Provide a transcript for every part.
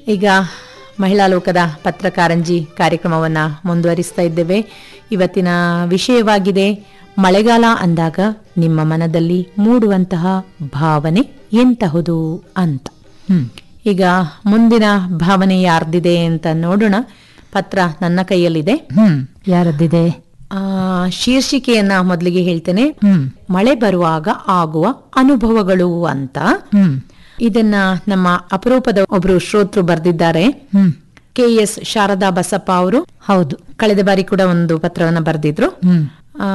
ಈಗ ಮಹಿಳಾ ಲೋಕದ ಪತ್ರಕಾರಂಜಿ ಕಾರ್ಯಕ್ರಮವನ್ನ ಮುಂದುವರಿಸ್ತಾ ಇದ್ದೇವೆ ಇವತ್ತಿನ ವಿಷಯವಾಗಿದೆ ಮಳೆಗಾಲ ಅಂದಾಗ ನಿಮ್ಮ ಮನದಲ್ಲಿ ಮೂಡುವಂತಹ ಭಾವನೆ ಎಂತಹುದು ಅಂತ ಹ್ಮ್ ಈಗ ಮುಂದಿನ ಭಾವನೆ ಯಾರ್ದಿದೆ ಅಂತ ನೋಡೋಣ ಪತ್ರ ನನ್ನ ಕೈಯಲ್ಲಿದೆ ಹ್ಮ್ ಯಾರದ್ದಿದೆ ಆ, ಶೀರ್ಷಿಕೆಯನ್ನ ಮೊದಲಿಗೆ ಹೇಳ್ತೇನೆ ಹ್ಮ್ ಮಳೆ ಬರುವಾಗ ಆಗುವ ಅನುಭವಗಳು ಅಂತ ಹ್ಮ್ ಇದನ್ನ ನಮ್ಮ ಅಪರೂಪದ ಒಬ್ರು ಶ್ರೋತೃ ಬರೆದಿದ್ದಾರೆ ಹ್ಮ್ ಕೆ ಎಸ್ ಶಾರದಾ ಬಸಪ್ಪ ಅವರು ಹೌದು ಕಳೆದ ಬಾರಿ ಕೂಡ ಒಂದು ಪತ್ರವನ್ನ ಬರೆದಿದ್ರು ಹ್ಮ್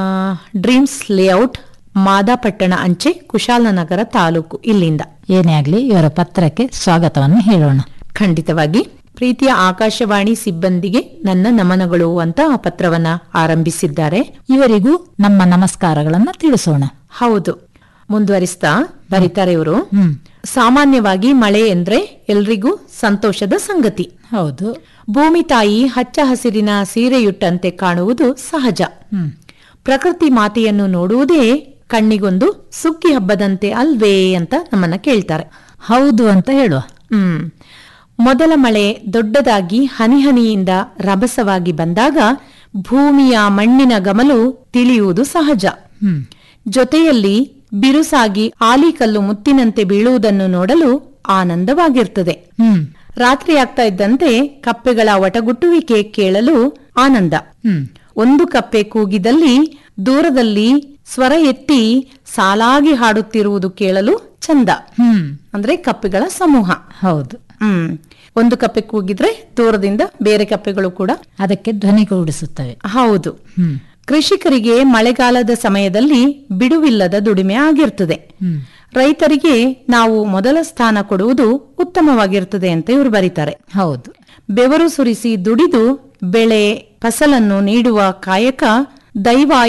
ಡ್ರೀಮ್ಸ್ ಲೇಔಟ್ ಮಾದಾಪಟ್ಟಣ ಅಂಚೆ ಕುಶಾಲನಗರ ತಾಲೂಕು ಇಲ್ಲಿಂದ ಏನೇ ಆಗ್ಲಿ ಇವರ ಪತ್ರಕ್ಕೆ ಸ್ವಾಗತವನ್ನು ಹೇಳೋಣ ಖಂಡಿತವಾಗಿ ಪ್ರೀತಿಯ ಆಕಾಶವಾಣಿ ಸಿಬ್ಬಂದಿಗೆ ನನ್ನ ನಮನಗಳು ಅಂತ ಆ ಪತ್ರವನ್ನ ಆರಂಭಿಸಿದ್ದಾರೆ ಇವರಿಗೂ ನಮ್ಮ ನಮಸ್ಕಾರಗಳನ್ನ ತಿಳಿಸೋಣ ಹೌದು ಮುಂದುವರಿಸ್ತಾ ಬರೀತಾರೆ ಇವರು ಹ್ಮ್ ಸಾಮಾನ್ಯವಾಗಿ ಮಳೆ ಎಂದ್ರೆ ಎಲ್ರಿಗೂ ಸಂತೋಷದ ಸಂಗತಿ ಹೌದು ಭೂಮಿ ತಾಯಿ ಹಚ್ಚ ಹಸಿರಿನ ಸೀರೆಯುಟ್ಟಂತೆ ಕಾಣುವುದು ಸಹಜ ಹ್ಮ್ ಪ್ರಕೃತಿ ಮಾತೆಯನ್ನು ನೋಡುವುದೇ ಕಣ್ಣಿಗೊಂದು ಸುಗ್ಗಿ ಹಬ್ಬದಂತೆ ಅಲ್ವೇ ಅಂತ ನಮ್ಮನ್ನ ಕೇಳ್ತಾರೆ ಹೌದು ಅಂತ ಹೇಳುವ ಹ್ಮ್ ಮೊದಲ ಮಳೆ ದೊಡ್ಡದಾಗಿ ಹನಿ ಹನಿಯಿಂದ ರಭಸವಾಗಿ ಬಂದಾಗ ಭೂಮಿಯ ಮಣ್ಣಿನ ಗಮಲು ತಿಳಿಯುವುದು ಸಹಜ ಹ್ಮ್ ಜೊತೆಯಲ್ಲಿ ಬಿರುಸಾಗಿ ಆಲಿಕಲ್ಲು ಮುತ್ತಿನಂತೆ ಬೀಳುವುದನ್ನು ನೋಡಲು ಆನಂದವಾಗಿರ್ತದೆ ಹ್ಮ್ ರಾತ್ರಿ ಆಗ್ತಾ ಇದ್ದಂತೆ ಕಪ್ಪೆಗಳ ಒಟಗುಟ್ಟುವಿಕೆ ಕೇಳಲು ಆನಂದ ಹ್ಮ್ ಒಂದು ಕಪ್ಪೆ ಕೂಗಿದಲ್ಲಿ ದೂರದಲ್ಲಿ ಸ್ವರ ಎತ್ತಿ ಸಾಲಾಗಿ ಹಾಡುತ್ತಿರುವುದು ಕೇಳಲು ಚಂದ ಹ್ಮ್ ಅಂದ್ರೆ ಕಪ್ಪೆಗಳ ಸಮೂಹ ಹೌದು ಹ್ಮ್ ಒಂದು ಕಪ್ಪೆ ಕೂಗಿದ್ರೆ ದೂರದಿಂದ ಬೇರೆ ಕಪ್ಪೆಗಳು ಕೂಡ ಅದಕ್ಕೆ ಧ್ವನಿಗೂಡಿಸುತ್ತವೆ ಹೌದು ಹ್ಮ್ ಕೃಷಿಕರಿಗೆ ಮಳೆಗಾಲದ ಸಮಯದಲ್ಲಿ ಬಿಡುವಿಲ್ಲದ ದುಡಿಮೆ ಆಗಿರ್ತದೆ ಹ್ಮ್ ರೈತರಿಗೆ ನಾವು ಮೊದಲ ಸ್ಥಾನ ಕೊಡುವುದು ಉತ್ತಮವಾಗಿರ್ತದೆ ಅಂತ ಇವರು ಬರೀತಾರೆ ಹೌದು ಬೆವರು ಸುರಿಸಿ ದುಡಿದು ಬೆಳೆ ಫಸಲನ್ನು ನೀಡುವ ಕಾಯಕ ದೈವ